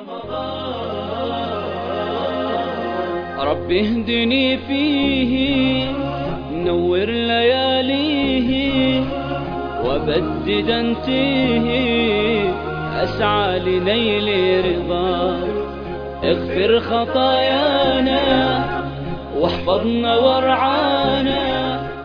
رب اهدني فيه نور لياليه وبدد انتيه أسعى لنيل رضاك اغفر خطايانا واحفظنا وارعانا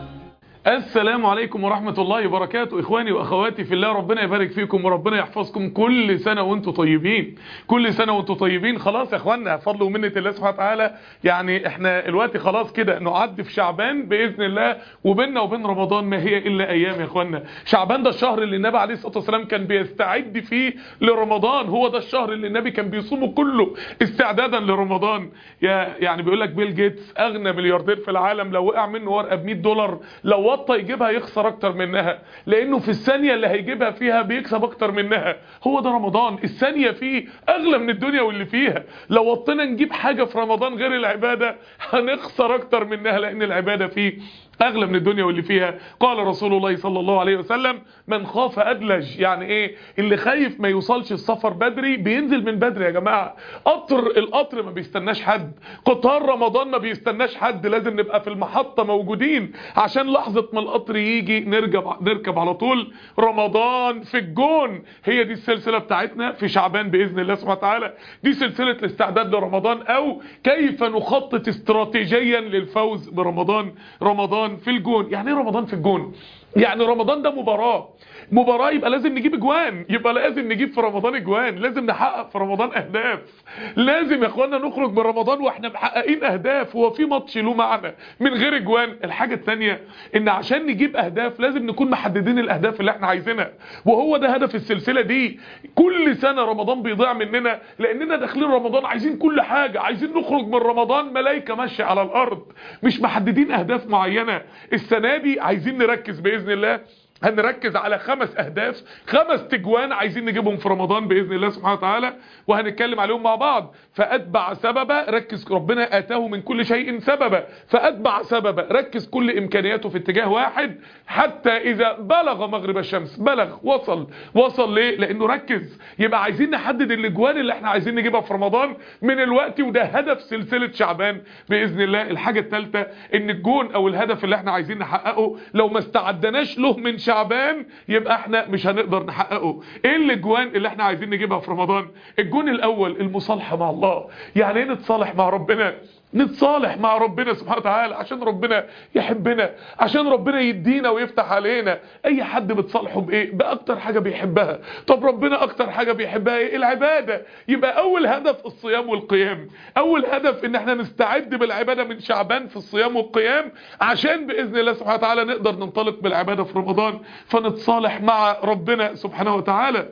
السلام عليكم ورحمة الله وبركاته إخواني وأخواتي في الله ربنا يبارك فيكم وربنا يحفظكم كل سنة وانتم طيبين كل سنة وانتم طيبين خلاص يا إخواننا فضل ومنة الله سبحانه وتعالى يعني احنا الوقت خلاص كده نعد في شعبان بإذن الله وبيننا وبين رمضان ما هي إلا أيام يا إخواننا شعبان ده الشهر اللي النبي عليه الصلاة والسلام كان بيستعد فيه لرمضان هو ده الشهر اللي النبي كان بيصومه كله استعدادا لرمضان يا يعني بيقول لك بيل جيتس أغنى ملياردير في العالم لو وقع منه ورقة ب 100 دولار لو وطى يجيبها يخسر اكتر منها لانه في الثانية اللي هيجيبها فيها بيكسب اكتر منها هو ده رمضان الثانية فيه اغلى من الدنيا واللي فيها لو وطينا نجيب حاجة في رمضان غير العبادة هنخسر اكتر منها لان العبادة فيه اغلى من الدنيا واللي فيها قال رسول الله صلى الله عليه وسلم من خاف ادلج يعني ايه اللي خايف ما يوصلش السفر بدري بينزل من بدري يا جماعة قطر القطر ما بيستناش حد قطار رمضان ما بيستناش حد لازم نبقى في المحطة موجودين عشان لحظة ما القطر يجي نركب نركب على طول رمضان في الجون هي دي السلسلة بتاعتنا في شعبان بإذن الله سبحانه وتعالى دي سلسلة الاستعداد لرمضان او كيف نخطط استراتيجيا للفوز برمضان رمضان في الجون يعني ايه رمضان في الجون يعني رمضان ده مباراة مباراة يبقى لازم نجيب اجوان يبقى لازم نجيب في رمضان اجوان لازم نحقق في رمضان اهداف لازم يا اخوانا نخرج من رمضان واحنا محققين اهداف هو في ماتش له معنى من غير اجوان الحاجة الثانية ان عشان نجيب اهداف لازم نكون محددين الاهداف اللي احنا عايزينها وهو ده هدف السلسلة دي كل سنة رمضان بيضيع مننا لاننا داخلين رمضان عايزين كل حاجة عايزين نخرج من رمضان ملايكة ماشية على الارض مش محددين اهداف معينة السنة دي عايزين نركز بإذن الله هنركز على خمس اهداف خمس تجوان عايزين نجيبهم في رمضان باذن الله سبحانه وتعالى وهنتكلم عليهم مع بعض فاتبع سببا ركز ربنا اتاه من كل شيء سببا فاتبع سببا ركز كل امكانياته في اتجاه واحد حتى اذا بلغ مغرب الشمس بلغ وصل وصل ليه لانه ركز يبقى عايزين نحدد الاجوان اللي احنا عايزين نجيبها في رمضان من الوقت وده هدف سلسله شعبان باذن الله الحاجه الثالثه ان الجون او الهدف اللي احنا عايزين نحققه لو ما استعدناش له من شعبان يبقى احنا مش هنقدر نحققه ايه الاجوان اللي احنا عايزين نجيبها في رمضان الجون الاول المصالحه مع الله يعني ايه نتصالح مع ربنا نتصالح مع ربنا سبحانه وتعالى عشان ربنا يحبنا عشان ربنا يدينا ويفتح علينا اي حد بتصالحه بايه باكتر حاجة بيحبها طب ربنا اكتر حاجة بيحبها ايه العبادة يبقى اول هدف الصيام والقيام اول هدف ان احنا نستعد بالعبادة من شعبان في الصيام والقيام عشان باذن الله سبحانه وتعالى نقدر ننطلق بالعبادة في رمضان فنتصالح مع ربنا سبحانه وتعالى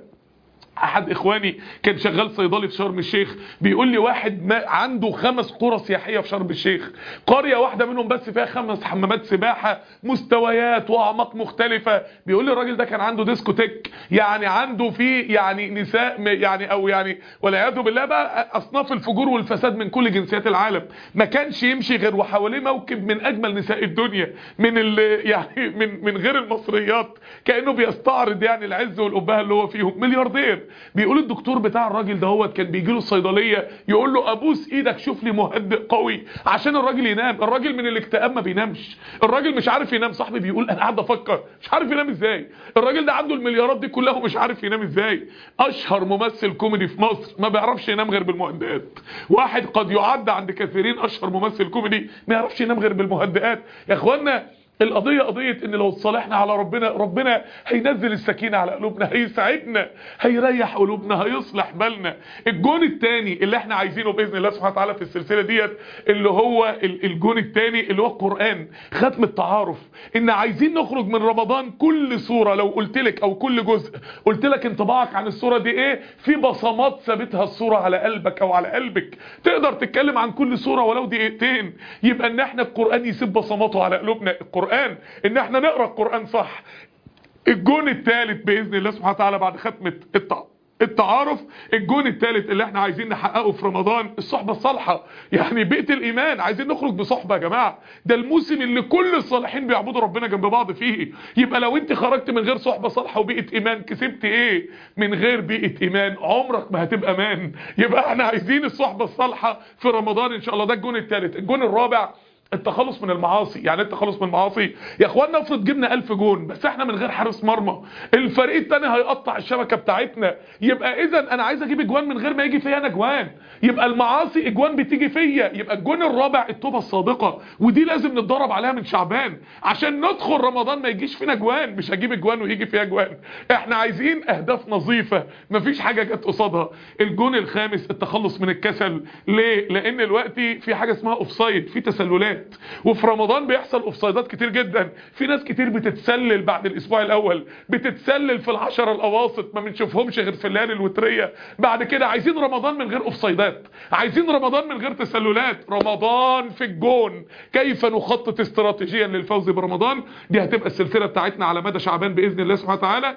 احد اخواني كان شغال صيدلي في شرم الشيخ بيقول لي واحد ما عنده خمس قرى سياحيه في شرم الشيخ قريه واحده منهم بس فيها خمس حمامات سباحه مستويات واعماق مختلفه بيقول لي الراجل ده كان عنده ديسكوتيك يعني عنده فيه يعني نساء يعني او يعني والعياذ بالله بقى اصناف الفجور والفساد من كل جنسيات العالم ما كانش يمشي غير وحواليه موكب من اجمل نساء الدنيا من يعني من من غير المصريات كانه بيستعرض يعني العز والابهه اللي هو فيهم ملياردير بيقول الدكتور بتاع الراجل دهوت كان بيجي له الصيدليه يقول له ابوس ايدك شوف لي مهدئ قوي عشان الراجل ينام الراجل من الاكتئاب ما بينامش الراجل مش عارف ينام صاحبي بيقول انا قاعد افكر مش عارف ينام ازاي الراجل ده عنده المليارات دي كلها ومش عارف ينام ازاي اشهر ممثل كوميدي في مصر ما بيعرفش ينام غير بالمهدئات واحد قد يعد عند كثيرين اشهر ممثل كوميدي ما يعرفش ينام غير بالمهدئات يا اخوانا القضية قضية ان لو اتصالحنا على ربنا ربنا هينزل السكينة على قلوبنا هيساعدنا هيريح قلوبنا هيصلح بالنا الجون التاني اللي احنا عايزينه بإذن الله سبحانه وتعالى في السلسلة ديت اللي هو الجون التاني اللي هو القرآن ختم التعارف ان عايزين نخرج من رمضان كل صورة لو قلت لك او كل جزء قلت لك انطباعك عن الصورة دي ايه في بصمات ثابتها الصورة على قلبك او على قلبك تقدر تتكلم عن كل صورة ولو دقيقتين يبقى ان احنا القرآن يسيب بصماته على قلوبنا القرآن القرآن ان احنا نقرأ القرآن صح الجون الثالث بإذن الله سبحانه وتعالى بعد ختمة التعارف التعارف الجون الثالث اللي احنا عايزين نحققه في رمضان الصحبة الصالحة يعني بيئة الإيمان عايزين نخرج بصحبة يا جماعة ده الموسم اللي كل الصالحين بيعبدوا ربنا جنب بعض فيه يبقى لو انت خرجت من غير صحبة صالحة وبيئة إيمان كسبت ايه من غير بيئة إيمان عمرك ما هتبقى مان يبقى احنا عايزين الصحبة الصالحة في رمضان ان شاء الله ده الجون الثالث الجون الرابع التخلص من المعاصي يعني التخلص من المعاصي يا اخوانا افرض جبنا 1000 جون بس احنا من غير حارس مرمى الفريق التاني هيقطع الشبكه بتاعتنا يبقى اذا انا عايز اجيب اجوان من غير ما يجي فيا انا اجوان يبقى المعاصي اجوان بتيجي فيا يبقى الجون الرابع التوبه الصادقه ودي لازم نتدرب عليها من شعبان عشان ندخل رمضان ما يجيش فينا اجوان مش هجيب اجوان ويجي فيها اجوان احنا عايزين اهداف نظيفه مفيش حاجه جت قصادها الجون الخامس التخلص من الكسل ليه لان دلوقتي في حاجه اسمها اوفسايد في تسللات وفي رمضان بيحصل اوفسايدات كتير جدا في ناس كتير بتتسلل بعد الاسبوع الاول بتتسلل في العشرة الاواسط ما بنشوفهمش غير في الليالي الوتريه بعد كده عايزين رمضان من غير اوفسايدات عايزين رمضان من غير تسللات رمضان في الجون كيف نخطط استراتيجيا للفوز برمضان دي هتبقى السلسله بتاعتنا على مدى شعبان باذن الله سبحانه وتعالى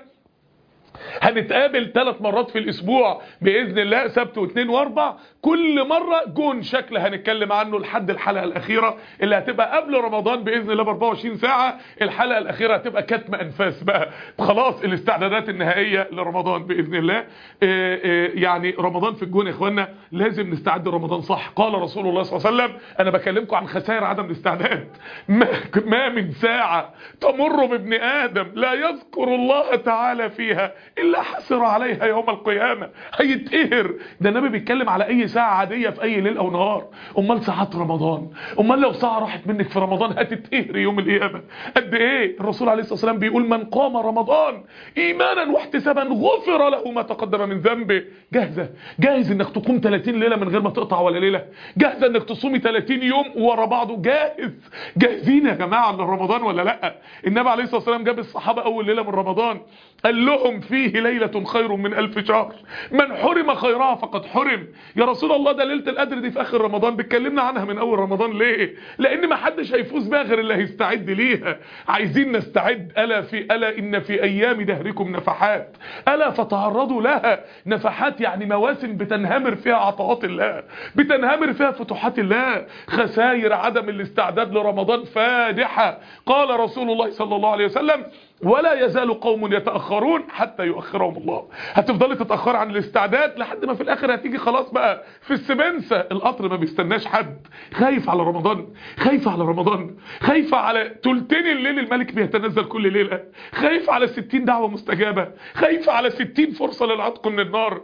هنتقابل ثلاث مرات في الاسبوع باذن الله سبت واثنين واربع كل مره جون شكل هنتكلم عنه لحد الحلقه الاخيره اللي هتبقى قبل رمضان باذن الله ب 24 ساعه الحلقه الاخيره هتبقى كتم انفاس بقى خلاص الاستعدادات النهائيه لرمضان باذن الله آه، آه، يعني رمضان في الجون يا اخوانا لازم نستعد لرمضان صح قال رسول الله صلى الله عليه وسلم انا بكلمكم عن خسائر عدم الاستعداد ما, ما من ساعه تمر بابن ادم لا يذكر الله تعالى فيها الا حسر عليها يوم القيامه هيتقهر ده النبي بيتكلم على اي ساعه عاديه في اي ليل او نهار امال ساعات رمضان امال لو ساعه راحت منك في رمضان هتتقهر يوم القيامه قد ايه الرسول عليه الصلاه والسلام بيقول من قام رمضان ايمانا واحتسابا غفر له ما تقدم من ذنبه جاهزه جاهز انك تقوم 30 ليله من غير ما تقطع ولا ليله جاهزه انك تصومي 30 يوم ورا بعضه جاهز جاهزين يا جماعه لرمضان ولا لا النبي عليه الصلاه والسلام جاب الصحابه اول ليله من رمضان قال لهم فيه ليلة خير من ألف شهر من حرم خيرها فقد حرم يا رسول الله ده ليلة القدر دي في آخر رمضان بتكلمنا عنها من أول رمضان ليه لأن ما حدش هيفوز بها غير اللي هيستعد ليها عايزين نستعد ألا في ألا إن في أيام دهركم نفحات ألا فتعرضوا لها نفحات يعني مواسم بتنهمر فيها عطاءات الله بتنهمر فيها فتوحات الله خسائر عدم الاستعداد لرمضان فادحة قال رسول الله صلى الله عليه وسلم ولا يزال قوم يتأخرون حتى يؤخرهم الله هتفضلي تتأخر عن الاستعداد لحد ما في الاخر هتيجي خلاص بقى في السبنسة القطر ما بيستناش حد خايف على رمضان خايف على رمضان خايف على تلتين الليل الملك بيتنزل كل ليلة خايف على ستين دعوة مستجابة خايف على ستين فرصة للعتق من النار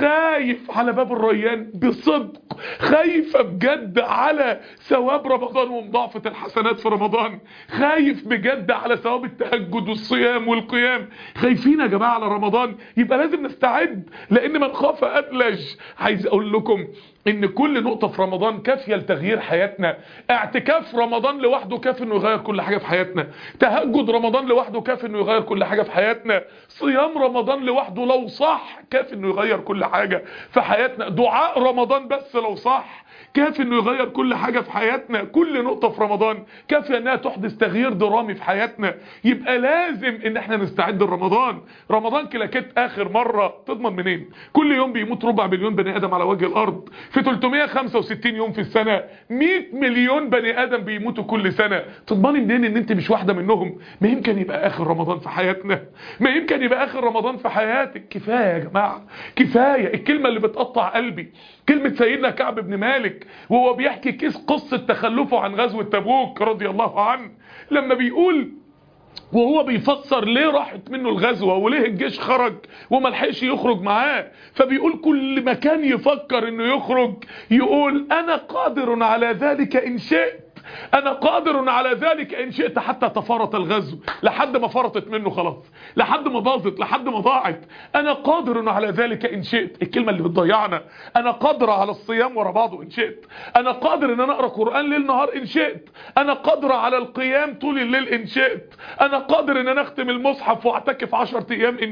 خايف على باب الريان بصدق خايفة بجد على ثواب رمضان ومضاعفة الحسنات في رمضان خايف بجد على ثواب التهجد والصيام والقيام خايفين يا جماعة على رمضان يبقى لازم نستعد لان من خاف ادلج عايز اقول لكم ان كل نقطة في رمضان كافية لتغيير حياتنا اعتكاف رمضان لوحده كافي انه يغير كل حاجة في حياتنا تهجد رمضان لوحده كافي انه يغير كل حاجة في حياتنا صيام رمضان لوحده لو صح كافي انه يغير كل حاجة في حياتنا دعاء رمضان بس لو صح كافي انه يغير كل حاجة في حياتنا كل نقطة في رمضان كافية انها تحدث تغيير درامي في حياتنا يبقى لازم ان احنا نستعد لرمضان رمضان كلاكيت اخر مرة تضمن منين كل يوم بيموت ربع مليون بني ادم على وجه الارض في 365 يوم في السنة 100 مليون بني ادم بيموتوا كل سنة تضمني منين ان انت مش واحدة منهم ما يمكن يبقى اخر رمضان في حياتنا ما يمكن يبقى اخر رمضان في حياتك كفاية يا جماعة كفاية الكلمة اللي بتقطع قلبي كلمة سيدنا كعب بن مالك وهو بيحكي كيس قصة تخلفه عن غزوة تبوك رضي الله عنه لما بيقول وهو بيفسر ليه راحت منه الغزوة وليه الجيش خرج وما لحقش يخرج معاه فبيقول كل مكان يفكر انه يخرج يقول انا قادر على ذلك ان شئت انا قادر على ذلك ان شئت حتى تفرط الغزو لحد ما فرطت منه خلاص لحد ما باظت لحد ما ضاعت انا قادر على ذلك ان شئت الكلمة اللي بتضيعنا انا قادر على الصيام ورا بعضه ان شئت انا قادر ان انا اقرا قران ليل نهار ان شئت انا قادر على القيام طول الليل ان شئت انا قادر ان انا اختم المصحف واعتكف 10 ايام ان شئت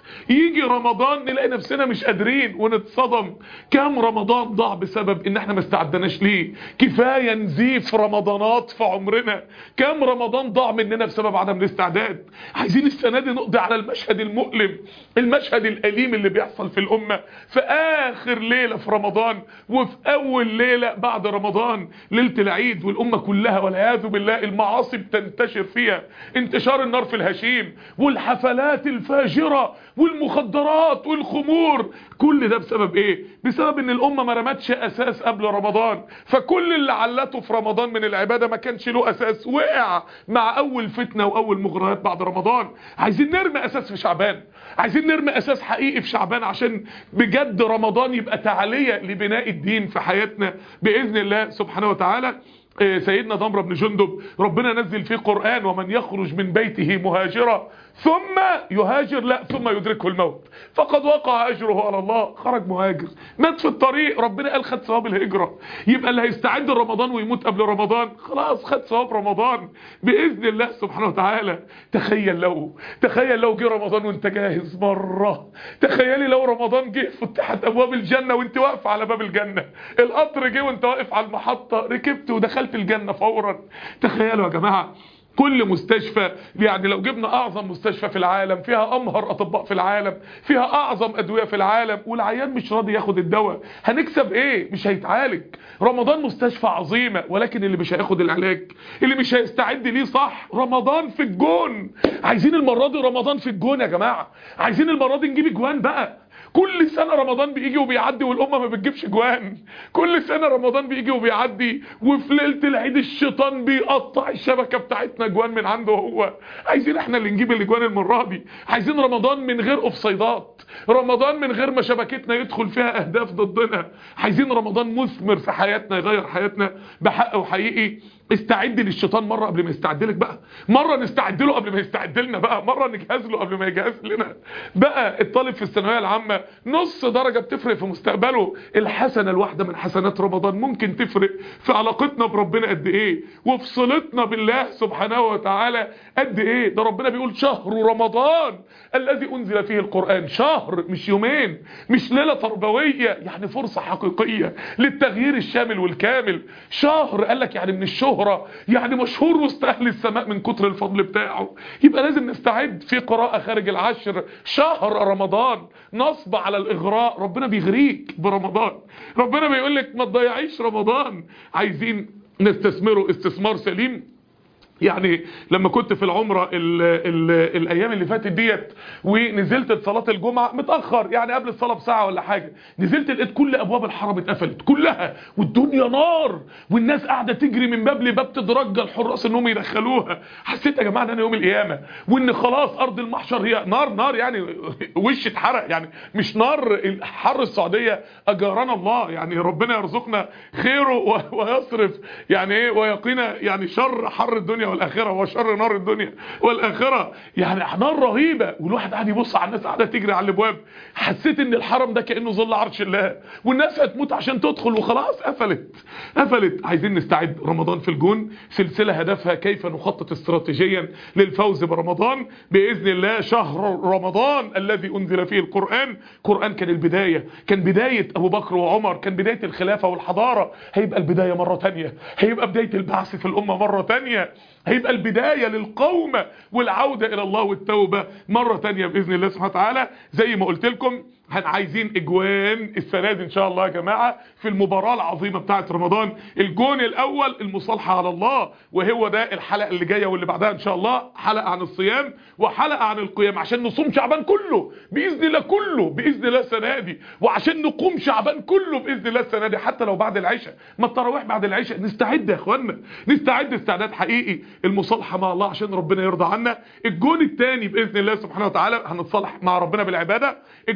يجي رمضان نلاقي نفسنا مش قادرين ونتصدم كام رمضان ضاع بسبب ان احنا ما استعدناش ليه كفاية نزيف رمضانات في عمرنا كام رمضان ضاع مننا بسبب عدم الاستعداد عايزين السنة دي نقضي على المشهد المؤلم المشهد الأليم اللي بيحصل في الأمة في آخر ليلة في رمضان وفي أول ليلة بعد رمضان ليلة العيد والأمة كلها والعياذ بالله المعاصي بتنتشر فيها انتشار النار في الهشيم والحفلات الفاجرة والمخدرات والخمور كل ده بسبب ايه بسبب ان الامة ما رمتش اساس قبل رمضان فكل اللي علته في رمضان من العبادة ما كانش له اساس وقع مع اول فتنة واول مغريات بعد رمضان عايزين نرمي اساس في شعبان عايزين نرمي اساس حقيقي في شعبان عشان بجد رمضان يبقى تعالية لبناء الدين في حياتنا باذن الله سبحانه وتعالى سيدنا ضمرة بن جندب ربنا نزل فيه قرآن ومن يخرج من بيته مهاجرا ثم يهاجر لا ثم يدركه الموت فقد وقع أجره على الله خرج مهاجر مات في الطريق ربنا قال خد ثواب الهجرة يبقى اللي هيستعد رمضان ويموت قبل رمضان خلاص خد ثواب رمضان بإذن الله سبحانه وتعالى تخيل لو تخيل لو جه رمضان وانت جاهز مرة تخيلي لو رمضان جه فتحت أبواب الجنة وانت واقف على باب الجنة القطر جه وانت واقف على المحطة ركبت ودخلت الجنة فورا تخيلوا يا جماعة كل مستشفى يعني لو جبنا اعظم مستشفى في العالم فيها امهر اطباء في العالم فيها اعظم ادوية في العالم والعيان مش راضي ياخد الدواء هنكسب ايه مش هيتعالج رمضان مستشفى عظيمة ولكن اللي مش هياخد العلاج اللي مش هيستعد ليه صح رمضان في الجون عايزين المرة دي رمضان في الجون يا جماعة عايزين المرة دي نجيب اجوان بقى كل سنة رمضان بيجي وبيعدي والأمة ما بتجيبش جوان كل سنة رمضان بيجي وبيعدي وفي ليلة العيد الشيطان بيقطع الشبكة بتاعتنا جوان من عنده هو عايزين احنا اللي نجيب الاجوان المرة دي عايزين رمضان من غير اوفسايدات رمضان من غير ما شبكتنا يدخل فيها اهداف ضدنا عايزين رمضان مثمر في حياتنا يغير حياتنا بحق وحقيقي استعد للشيطان مرة قبل ما يستعد لك بقى مرة نستعد له قبل ما يستعد لنا بقى مرة نجهز له قبل ما يجهز لنا بقى الطالب في الثانويه العامة نص درجة بتفرق في مستقبله الحسنة الواحدة من حسنات رمضان ممكن تفرق في علاقتنا بربنا قد ايه وفي صلتنا بالله سبحانه وتعالى قد ايه ده ربنا بيقول شهر رمضان الذي انزل فيه القرآن شهر مش يومين مش ليلة تربوية يعني فرصة حقيقية للتغيير الشامل والكامل شهر قال لك يعني من الشهرة يعني مشهور وسط اهل السماء من كتر الفضل بتاعه يبقى لازم نستعد في قراءة خارج العشر شهر رمضان نصب على الاغراء ربنا بيغريك برمضان ربنا بيقول لك ما تضيعيش رمضان عايزين نستثمره استثمار سليم يعني لما كنت في العمرة ال ال الايام اللي فاتت ديت ونزلت صلاة الجمعة متأخر يعني قبل الصلاة بساعة ولا حاجة نزلت لقيت كل ابواب الحرم اتقفلت كلها والدنيا نار والناس قاعدة تجري من باب لباب تترجى الحراس انهم يدخلوها حسيت يا جماعة ان انا يوم القيامة وان خلاص ارض المحشر هي نار نار يعني وش اتحرق يعني مش نار حر السعودية اجارنا الله يعني ربنا يرزقنا خيره ويصرف يعني ايه ويقينا يعني شر حر الدنيا والآخرة وشر نار الدنيا والآخرة يعني نار رهيبة والواحد قاعد يبص على الناس قاعدة تجري على الابواب حسيت ان الحرم ده كأنه ظل عرش الله والناس هتموت عشان تدخل وخلاص قفلت قفلت عايزين نستعد رمضان في الجون سلسلة هدفها كيف نخطط استراتيجيا للفوز برمضان بإذن الله شهر رمضان الذي أنزل فيه القرآن قرآن كان البداية كان بداية أبو بكر وعمر كان بداية الخلافة والحضارة هيبقى البداية مرة تانية هيبقى بداية البعث في الأمة مرة تانية هيبقى البداية للقومة والعودة إلى الله والتوبة مرة تانية بإذن الله سبحانه وتعالى زي ما قلت لكم عايزين اجوان السنه دي ان شاء الله يا جماعه في المباراه العظيمه بتاعه رمضان الجون الاول المصالحه على الله وهو ده الحلقه اللي جايه واللي بعدها ان شاء الله حلقه عن الصيام وحلقه عن القيام عشان نصوم شعبان كله باذن الله كله باذن الله السنه دي وعشان نقوم شعبان كله باذن الله السنه دي حتى لو بعد العشاء ما التراويح بعد العشاء نستعد يا اخوانا نستعد استعداد حقيقي المصالحه مع الله عشان ربنا يرضى عنا الجون الثاني باذن الله سبحانه وتعالى هنتصالح مع ربنا بالعباده الجون الثاني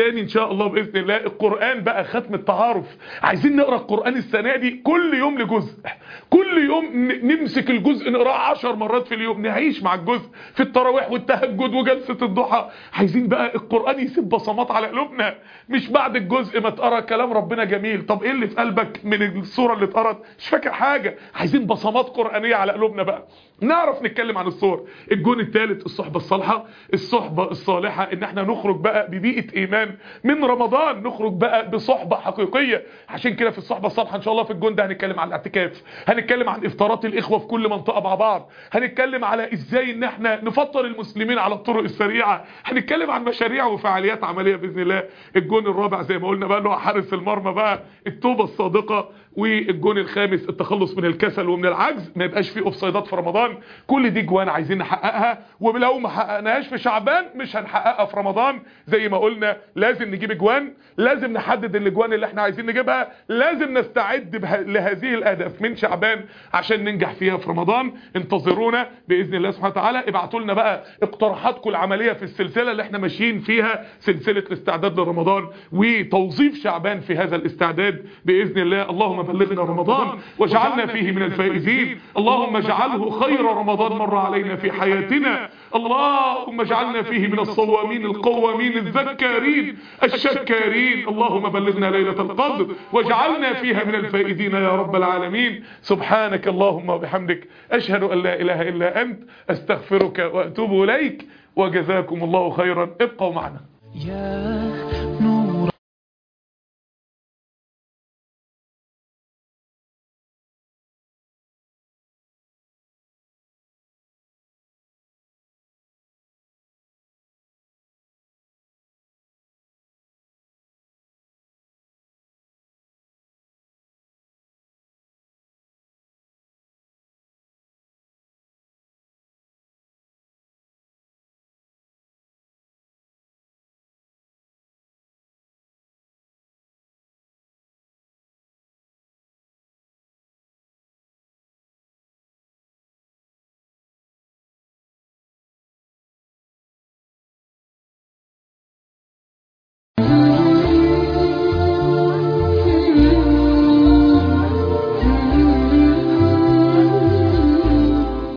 التاني ان شاء الله باذن الله القران بقى ختم التعارف عايزين نقرا القران السنه دي كل يوم لجزء كل يوم ن- نمسك الجزء نقراه 10 مرات في اليوم نعيش مع الجزء في التراويح والتهجد وجلسه الضحى عايزين بقى القران يسيب بصمات على قلوبنا مش بعد الجزء ما تقرا كلام ربنا جميل طب ايه اللي في قلبك من الصوره اللي اتقرت مش فاكر حاجه عايزين بصمات قرانيه على قلوبنا بقى نعرف نتكلم عن الصور الجون الثالث الصحبه الصالحه الصحبه الصالحه ان احنا نخرج بقى ببيئه ايمان من رمضان نخرج بقى بصحبه حقيقيه عشان كده في الصحبه الصالحه ان شاء الله في الجون ده هنتكلم عن الاعتكاف هنتكلم عن افطارات الاخوه في كل منطقه مع بعض هنتكلم على ازاي ان احنا نفطر المسلمين على الطرق السريعه هنتكلم عن مشاريع وفعاليات عمليه باذن الله الجون الرابع زي ما قلنا بقى اللي هو حارس المرمى بقى التوبه الصادقه والجون الخامس التخلص من الكسل ومن العجز ما يبقاش فيه اوفسايدات في رمضان كل دي جوان عايزين نحققها ولو ما حققناهاش في شعبان مش هنحققها في رمضان زي ما قلنا لازم نجيب جوان لازم نحدد الاجوان اللي احنا عايزين نجيبها لازم نستعد به... لهذه الاهداف من شعبان عشان ننجح فيها في رمضان انتظرونا باذن الله سبحانه وتعالى ابعتوا لنا بقى اقتراحاتكم العمليه في السلسله اللي احنا ماشيين فيها سلسله الاستعداد لرمضان وتوظيف شعبان في هذا الاستعداد باذن الله اللهم بلغنا رمضان واجعلنا فيه من الفائزين اللهم اجعله خير رمضان مر علينا في حياتنا اللهم اجعلنا فيه من الصوامين القوامين الذكارين الشكارين اللهم بلغنا ليلة القدر واجعلنا فيها من الفائزين يا رب العالمين سبحانك اللهم وبحمدك أشهد أن لا إله إلا أنت أستغفرك وأتوب إليك وجزاكم الله خيرا ابقوا معنا يا